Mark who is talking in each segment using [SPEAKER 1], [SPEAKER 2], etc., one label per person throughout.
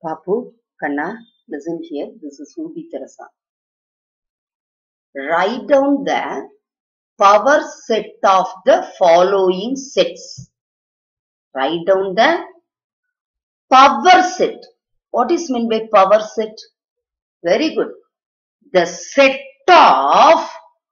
[SPEAKER 1] Papu, Kanna, listen here. This is Ruby Teresa. Write down the power set of the following sets. Write down the power set. What is meant by power set? Very good. The set of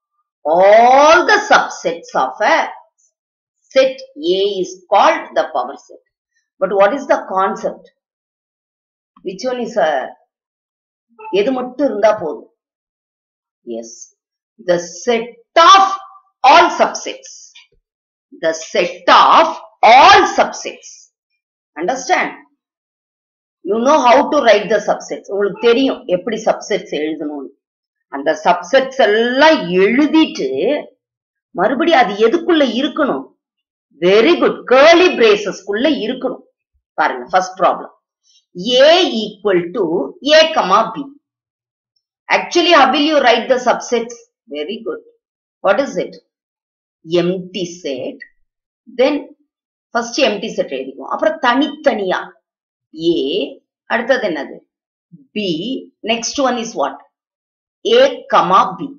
[SPEAKER 1] all the subsets of a set A is called the power set. But what is the concept? Which one is a எது மட்டும் இருந்தா போதும் is the set of all subsets the set of all subsets understand you know how to write the subsets உங்களுக்கு தெரியும் எப்படி subsets எழுதணும்னு அந்த subsets எல்லாம் எழுதிட்டு மறுபடியும் அது எதுக்குள்ள இருக்கணும் வெரி குட் கேர்லி பிரேசஸ்க்குள்ள இருக்கணும் பாருங்க first problem a equal to a comma b actually how will you write the subsets very good what is it empty set then first empty set எழுதிக்குவோம் அப்புறம் தனித்தனியா a அடுத்தது என்னது b next one is what a comma b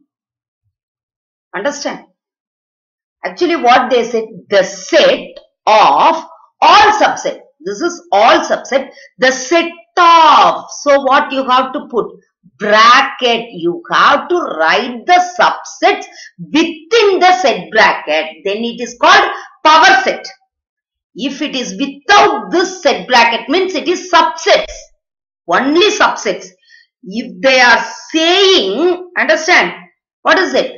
[SPEAKER 1] understand actually what they said the set of all subset this is all subset the set of so what you have to put bracket you have to write the subsets within the set bracket then it is called power set if it is without this set bracket means it is subsets only subsets if they are saying understand what is it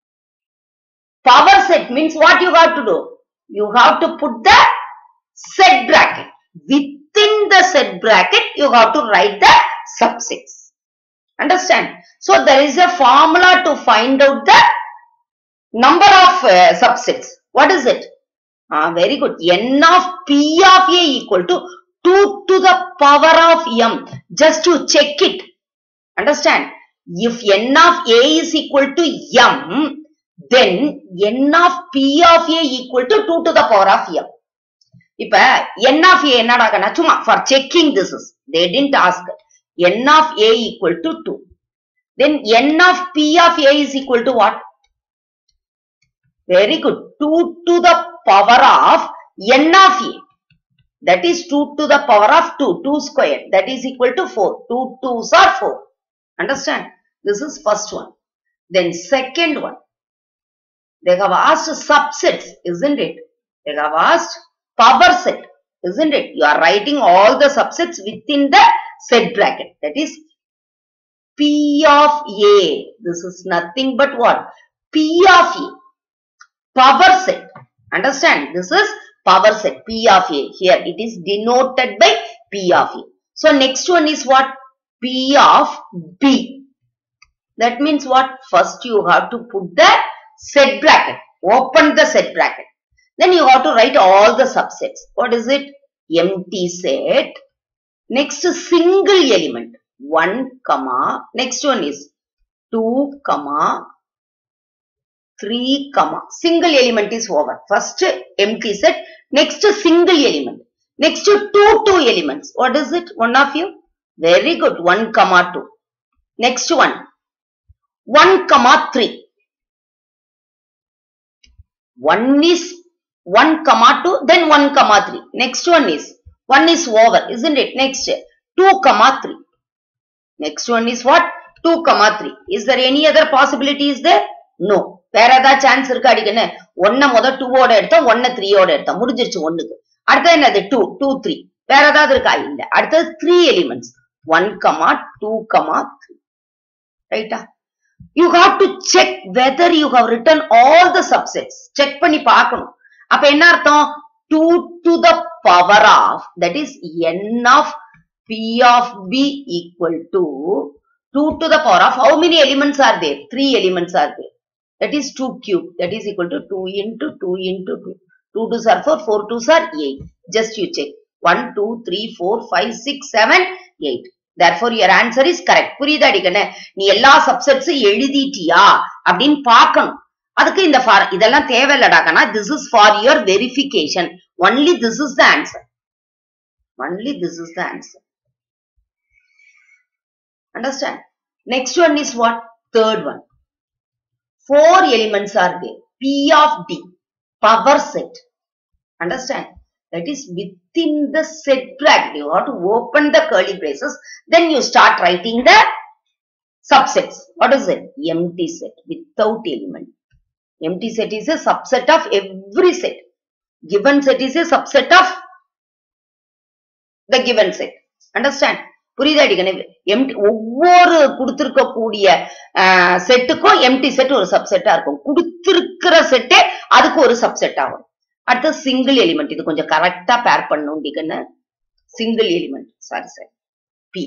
[SPEAKER 1] power set means what you have to do you have to put the set bracket within the set bracket you have to write the subsets understand so there is a formula to find out the number of uh, subsets what is it ah very good n of p of a equal to 2 to the power of m just to check it understand if n of a is equal to m then n of p of a equal to 2 to the power of m இப்ப n of a என்னடா கண்ணா சும்மா for checking this is they didn't ask n of a equal to 2 then n of p of a is equal to what very good 2 to the power of n of a that is 2 to the power of 2 2 square that is equal to 4 2 2s are 4 understand this is first one then second one they have asked subsets isn't it they have asked power set isn't it you are writing all the subsets within the set bracket that is p of a this is nothing but what p of a power set understand this is power set p of a here it is denoted by p of a so next one is what p of b that means what first you have to put the set bracket open the set bracket then you have to write all the subsets what is it empty set next single element 1 comma next one is 2 comma 3 comma single element is over first empty set next single element next two two elements what is it one of you very good 1 comma 2 next one 1 comma 3 one is 1 comma 2 then 1 comma 3 next one is 1 is over isn't it next 2 comma 3 next one is what 2 comma 3 is there any other possibility is there no வேற ஏதாவது chance இருக்கா அடிக்கன்னு ஒன்ன முத டூவோட எடுத்தோம் ஒன்ன த்ரீயோட எடுத்தோம் முடிஞ்சிருச்சு ஒண்ணுக்கு அடுத்தது என்னது டூ டூ த்ரீ வேற ஏதாவது இருக்கா இல்ல அடுத்தது three elements one comma two comma three ரைட்டா you have to check whether you have written all the subsets check பண்ணி பார்க்கணும் அப்ப என்ன அர்த்தம் two to the power of that is n of P of P equal to two to the power of how many elements are there three elements are there that is 2 cube that is equal to 2 into 2 into 2 2 2s are 4 4 2s are 8 just you check 1 2 3 4 5 6 7 8 therefore your answer is correct புரியுதா அடிக்கண்ணே நீ எல்லா subsets எழுதிட்டியா அப்படின்னு பார்க்கணும் அதுக்கு இந்த for இதெல்லாம் தேவையில்லடாக்கனா this is for your verification only this is the answer only this is the answer Understand? Next one is what? Third one. Four elements are there. P of D. Power set. Understand? That is within the set bracket. You have to open the curly braces. Then you start writing the subsets. What is it? Empty set without element. Empty set is a subset of every set. Given set is a subset of the given set. Understand? புரியுதா அடிக்கணும் empty ஒவ்வொரு கொடுத்திருக்கக்கூடிய செட்டுக்கும் empty set ஒரு சப்செட்டா இருக்கும் கொடுத்திருக்கிற செட்டே அதுக்கு ஒரு சப்செட் ஆகும் அடுத்து சிங்கிள் எலிமெண்ட் இது கொஞ்சம் கரெக்டா பேர் பண்ணும் டிகன்னு single element sorry sorry P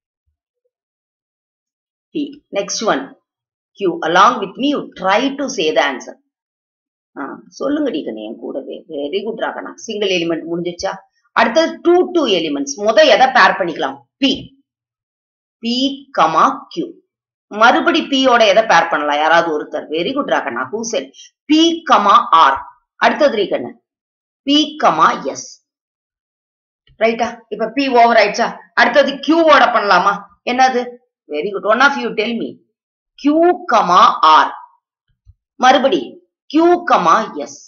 [SPEAKER 1] P next one Q along with me you try to say the answer சொல்லுங்க டிகன் என் கூடவே வெரி குட் ராகனா சிங்கிள் எலிமெண்ட் முடிஞ்சிச்சா அடுத்தது டூ டூ எலிமெண்ட்ஸ் முத எதை பேர் பண்ணிக்கலாம் பி பி கமா கியூ மறுபடி பியோட எதை பேர் பண்ணலாம் யாராவது ஒருத்தர் வெரி குட் ராகனா who said P comma R அடுத்தது ரீகண்ணு பி கமா எஸ் ரைட்டா இப்ப பி ஓவர் ஆயிடுச்சா அடுத்தது கியூவோட பண்ணலாமா என்னது very good one of you tell me Q comma R மறுபடி Q comma S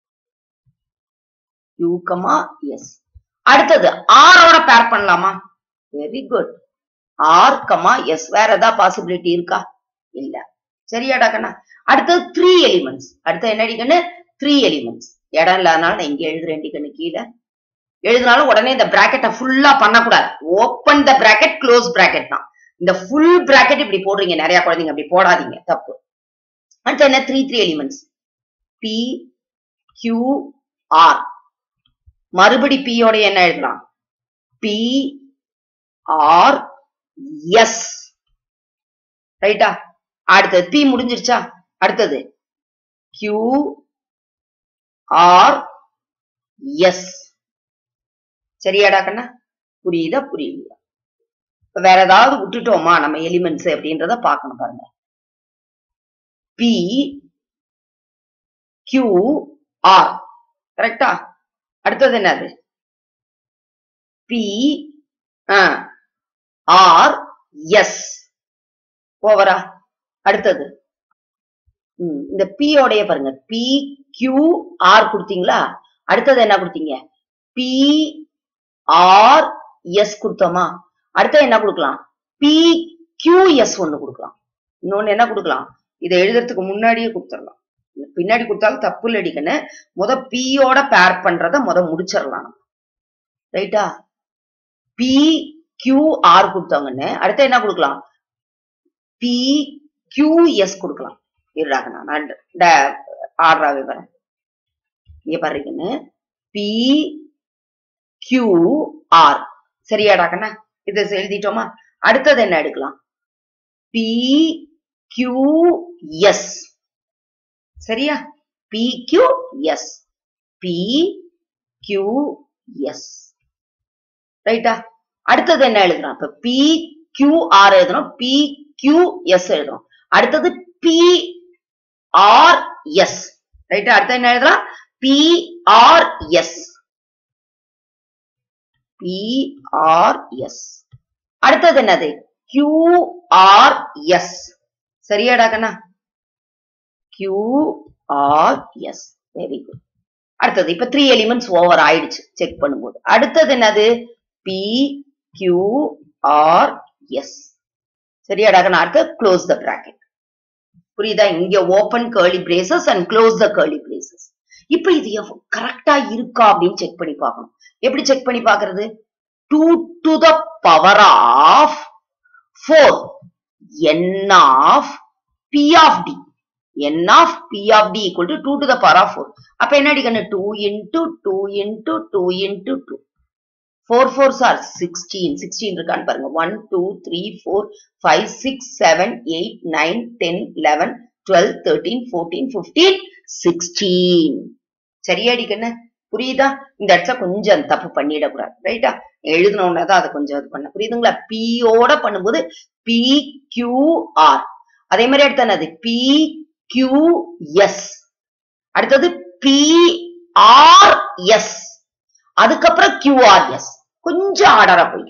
[SPEAKER 1] Q comma S அடுத்தது ஆரோட பேர் பண்ணலாமா very good R comma S வேற ஏதாவது பாசிபிலிட்டி இருக்கா இல்ல சரியாடா கண்ணா அடுத்தது த்ரீ எலிமெண்ட்ஸ் அடுத்து என்னடி கண்ணு த்ரீ எலிமெண்ட்ஸ் இடம் இல்லாதனால நான் இங்க எழுதுறேன் கண்ணு கீழே எழுதினாலும் உடனே இந்த பிராக்கெட்டை ஃபுல்லா பண்ணக்கூடாது open the bracket close bracket தான் இந்த ஃபுல் பிராக்கெட் இப்படி போடுறீங்க நிறைய குழந்தைங்க அப்படி போடாதீங்க தப்பு அடுத்து என்ன three three elements P Q R மறுபடி பியோட என்ன எழுதலாம் பி ஆர் எஸ் ரைட்டா அடுத்தது பி முடிஞ்சிருச்சா அடுத்தது கியூ ஆர் எஸ் சரியாடா கண்ணா புரியுதா புரியுதா இப்ப வேற ஏதாவது விட்டுட்டோமா நம்ம எலிமெண்ட்ஸ் அப்படின்றத பார்க்கணும் பாருங்க பி கியூ ஆர் கரெக்டா அடுத்தது என்னது பி ஆர் எஸ் ஓவரா அடுத்தது ம், இந்த P ஓடைய பாருங்க பி கியூ ஆர் கொடுத்தீங்களா அடுத்தது என்ன கொடுத்தீங்க பி ஆர் எஸ் கொடுத்தோமா அடுத்தது என்ன கொடுக்கலாம் பி கியூ எஸ் ஒன்னு கொடுக்கலாம் இன்னொன்னு என்ன கொடுக்கலாம் இதை எழுதுறதுக்கு முன்னாடியே கொடுத்துடலாம் பின்னாடி கொடுத்தாலும் தப்பு இல்லடிக்கன்னு முத பியோட பேர் பண்றத முத முடிச்சிடலாம் நம்ம ரைட்டா பி கியூ ஆர் கொடுத்தவங்கன்னு அடுத்து என்ன கொடுக்கலாம் பி கியூ எஸ் கொடுக்கலாம் இருடாக நான் ஆடுறாவே வரேன் இங்க பாருங்கன்னு பி கியூ ஆர் சரியாடா கண்ணா இதை எழுதிட்டோமா அடுத்தது என்ன எடுக்கலாம் பி கியூ எஸ் சரியா P Q S P Q S ரைட்டா அடுத்தது என்ன எழுதுறோம் இப்ப பி கியூ ஆர் எழுதுறோம் பி கியூ எஸ் எழுதுறோம் அடுத்தது பி ஆர் எஸ் ரைட்டா அடுத்து என்ன எழுதலாம் P R S P R S அடுத்தது என்னது கியூ ஆர் எஸ் சரியாடா கண்ணா Q R S very good அடுத்தது இப்ப த்ரீ எலிமெண்ட்ஸ் ஓவர் ஆயிடுச்சு செக் பண்ணும்போது அடுத்தது என்னது பி கியூ ஆர் எஸ் சரியாடா கண்ணா அடுத்து க்ளோஸ் த பிராக்கெட் புரியுதா இங்க open curly braces and close the curly braces இப்ப இது கரெக்டா இருக்கா அப்படின்னு செக் பண்ணி பார்க்கணும் எப்படி செக் பண்ணி பார்க்கிறது two to the power of four N of P of T N of P of T equal to two to the power of four அப்ப என்ன அடிக்கணும் two into two into two into two four four sir sixteen sixteen இருக்கான்னு பாருங்க one two three four five six seven eight nine ten eleven twelve thirteen fourteen fifteen sixteen சரியாடி கண்ணு புரியுதா இந்த இடத்துல கொஞ்சம் தப்பு பண்ணிடக்கூடாது ரைட்டா எழுதினோடனே தான் அதை கொஞ்சம் இது பண்ண புரியுதுங்களா பியோட பண்ணும்போது பி கியூ ஆர் அதே மாதிரி அடுத்து என்னது பி கியூ எஸ் அடுத்தது பி ஆர் எஸ் அதுக்கப்புறம் கியூஆர்எஸ் கொஞ்சம் ஆர்டரா போய்க்கலாம்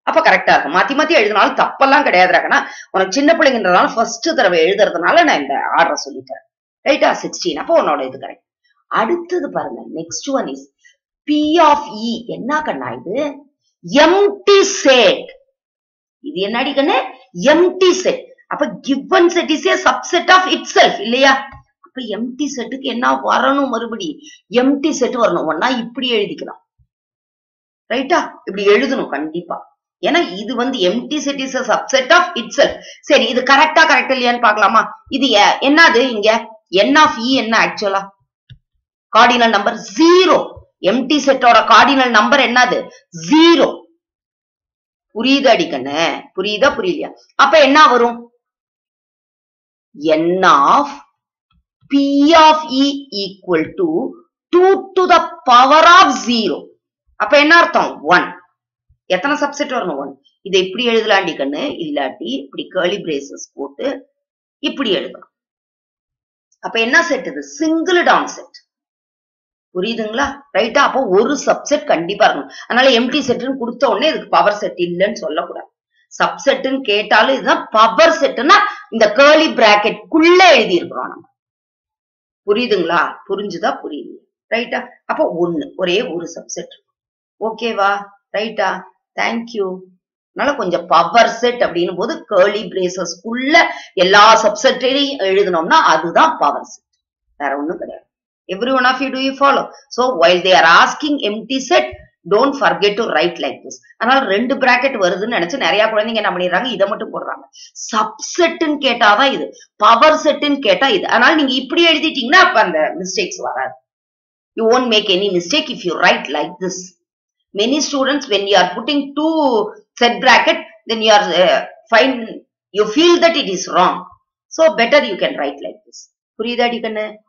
[SPEAKER 1] அப்ப கரெக்டா இருக்கும் மாத்தி மாத்தி எழுதினாலும் தப்பெல்லாம் கிடையாதுறாக்கனா உனக்கு சின்ன பிள்ளைங்கன்றதால ஃபர்ஸ்ட் தடவை எழுதுறதுனால நான் இந்த ஆர்டர் சொல்லித்தரேன் ரைட்டா சிக்ஸ்டீன் அப்போ உன்னோட இது கரெக்ட் அடுத்தது பாருங்க next one is P of E என்ன கண்ணா இது எம்டி செட் இது என்னடி கண்ணு எம்டி செட் அப்ப given set is a subset of itself இல்லையா அப்ப எம்டி செட்டுக்கு என்ன வரணும் மறுபடி எம்டி செட் வரணும் ஒன்னா இப்படி எழுதிக்கலாம் ரைட்டா இப்படி எழுதணும் கண்டிப்பா ஏன்னா இது வந்து empty set is subset of itself சரி இது கரெக்டா கரெக்ட் இல்லையான்னு பார்க்கலாமா இது எ- என்னது இங்க என் ஆஃப் இ என்ன ஆக்சுவலா கார்டினல் நம்பர் ஜீரோ எம்டி செட்டோட கார்டினல் நம்பர் என்னது ஜீரோ புரியுது அடிக்கண்ணு புரியுதா புரியலையா அப்ப என்ன வரும் n of p of e equal to 2 to the power of 0 அப்ப என்ன அர்த்தம் 1 எத்தனை சப்செட் வரணும் 1 இதை இப்படி எழுதலாண்டி கண்ணு இல்லாட்டி இப்படி கேர்லி பிரேசஸ் போட்டு இப்படி எழுதலாம் அப்ப என்ன செட் இது சிங்கிள் டவுன் செட் புரியுதுங்களா ரைட்டா அப்போ ஒரு சப்செட் கண்டிப்பா இருக்கணும் அதனால எம்டி செட்னு கொடுத்த உடனே இதுக்கு பவர் செட் இல்லைன்னு சொல்லக்கூடாது சப்செட்னு கேட்டாலும் இதுதான் பவர் செட்னா இந்த கேர்லி பிராக்கெட் குள்ள எழுதி இருக்கிறோம் நம்ம புரியுதுங்களா புரிஞ்சுதா புரியுது ரைட்டா அப்போ ஒண்ணு ஒரே ஒரு சப்செட் ஓகேவா ரைட்டா தேங்க்யூ அதனால கொஞ்சம் பவர் செட் அப்படின்னும் போது கேர்லி பிரேசஸ்க்குள்ள எல்லா சப்செட்டையும் எழுதணும்னா அதுதான் பவர் செட் வேற ஒண்ணும் கிடையாது every one of you do you follow so while they are asking empty set don't forget to write like this அதனால ரெண்டு பிராக்கெட் வருதுன்னு நினைச்சு நிறைய குழந்தைங்க என்ன பண்ணிடுறாங்க இதை மட்டும் போடுறாங்க சப்செட்னு கேட்டாதான் இது பவர் செட்னு கேட்டா இது அதனால நீங்க இப்படி எழுதிட்டீங்கன்னா அப்ப அந்த மிஸ்டேக்ஸ் வராது you won't make any mistake if you write like this many students when you are putting two set bracket then you are uh, find you feel that it is wrong so better you can write like this புரியுதாடி கண்ணு